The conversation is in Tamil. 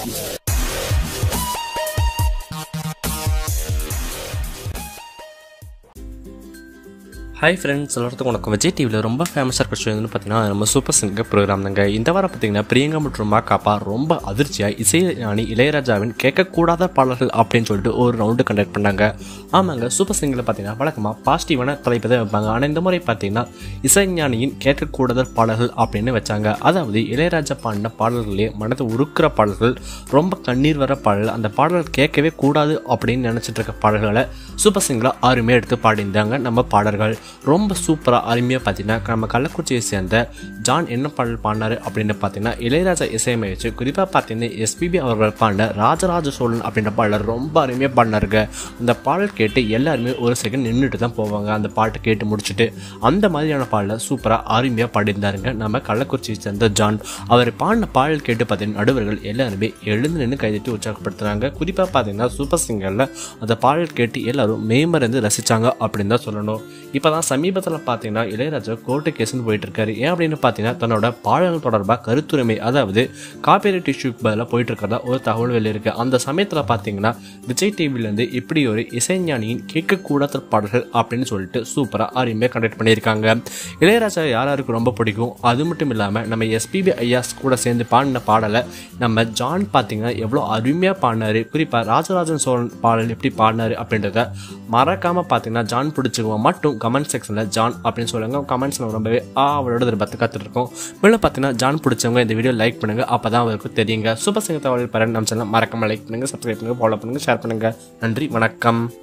ஹாய் ஃப்ரெண்ட்ஸ் எல்லாத்துக்கும் வணக்கம் விஜய் டிவியில் ரொம்ப ஃபேமஸாக இருக்க ஷோ வந்து பார்த்தீங்கன்னா நம்ம சூப்பர் சிங்கர் ப்ரோக்ராம் தாங்க இந்த வாரம் பார்த்தீங்கன்னா பிரியங்கா மற்றும் மாக்காப்பா ரொம்ப அதிர்ச்சியாக இசை ஞானி இளையராஜாவின் கேட்கக்கூடாத பாடல்கள் அப்படின்னு சொல்லிட்டு ஒரு ரவுண்டு கண்டக்ட் பண்ணாங்க ஆமாங்க சூப்பர் சிங்கரில் பார்த்தீங்கன்னா வழக்கமாக பாசிட்டிவான தலைப்பு தான் வைப்பாங்க ஆனால் இந்த முறை பார்த்தீங்கன்னா இசைஞானியின் கேட்கக்கூடாத பாடல்கள் அப்படின்னு வச்சாங்க அதாவது இளையராஜா பாடின பாடல்களே மனதை உருக்குற பாடல்கள் ரொம்ப கண்ணீர் வர பாடல் அந்த பாடல்கள் கேட்கவே கூடாது அப்படின்னு நினச்சிட்டு இருக்க பாடல்களை சூப்பர் சிங்கராக அருமையாக எடுத்து பாடியிருந்தாங்க நம்ம பாடல்கள் ரொம்ப சூப்பராக அருமையாக பார்த்தீங்கன்னா நம்ம கள்ளக்குறிச்சியை சேர்ந்த ஜான் என்ன பாடல் பாடினாரு அப்படின்னு பார்த்தீங்கன்னா இளையராஜா இசையமைச்சு குறிப்பாக பார்த்தீங்கன்னா எஸ்பிபி அவர்கள் பாடின ராஜராஜ சோழன் அப்படின்ற பாடல் ரொம்ப அருமையாக பாடினாருங்க அந்த பாடல் கேட்டு எல்லாருமே ஒரு செகண்ட் நின்றுட்டு தான் போவாங்க அந்த பாட்டு கேட்டு முடிச்சுட்டு அந்த மாதிரியான பாடலை சூப்பராக அருமையாக பாடியிருந்தாருங்க நம்ம கள்ளக்குறிச்சியை சேர்ந்த ஜான் அவர் பாடின பாடல் கேட்டு பார்த்தீங்கன்னா நடுவர்கள் எல்லாருமே எழுந்து நின்று கைதட்டி உற்சாகப்படுத்துறாங்க குறிப்பாக பார்த்தீங்கன்னா சூப்பர் சிங்கரில் அந்த பாடல் கேட்டு எல்லாரும் மேமறந்து ரசிச்சாங்க அப்படின்னு தான் சொல்லணும் இப்போ தான் சமீபத்தில் பார்த்தீங்கன்னா இளையராஜா கோர்ட்டு கேஸ்னு போயிட்டு இருக்காரு ஏன் அப்படின்னு பார்த்தீங்கன்னா தன்னோட பாடல்கள் தொடர்பாக கருத்துரிமை அதாவது காப்பிரைட் இஷ்யூக்கு பதிலாக போயிட்டு இருக்கிறதா ஒரு தகவல் வெளியிருக்கு அந்த சமயத்தில் பார்த்தீங்கன்னா விஜய் டிவிலேருந்து இப்படி ஒரு இசைஞானியின் கேட்கக்கூடாத பாடல்கள் அப்படின்னு சொல்லிட்டு சூப்பராக அருமையாக கண்டக்ட் பண்ணியிருக்காங்க இளையராஜா யார் யாருக்கு ரொம்ப பிடிக்கும் அது மட்டும் இல்லாமல் நம்ம எஸ்பிபி ஐயாஸ் கூட சேர்ந்து பாடின பாடலை நம்ம ஜான் பார்த்தீங்கன்னா எவ்வளோ அருமையாக பாடினாரு குறிப்பாக ராஜராஜன் சோழன் பாடல் எப்படி பாடினாரு அப்படின்றத மறக்காமல் பார்த்தீங்கன்னா ஜான் பிடிச்சிக்குவோம் மட்டும் கமெண்ட் செக்ஷனில் ஜான் அப்படின்னு சொல்லுங்க கமெண்ட்ஸில் ரொம்பவே அவளோட ஒரு பத்து காத்துட்ருக்கோம் மேலும் பார்த்தீங்கன்னா ஜான் பிடிச்சவங்க இந்த வீடியோ லைக் பண்ணுங்கள் அப்போ தான் அவருக்கு தெரியுங்க சூப்பர் சிங்கர் தகவல் பெற நம்ம சேனல் மறக்காமல் லைக் பண்ணுங்கள் சப்ஸ்கிரைப் பண்ணுங்கள் ஃபாலோ பண்ணுங்கள் ஷேர் பண்ணுங்கள் நன்றி வணக்கம்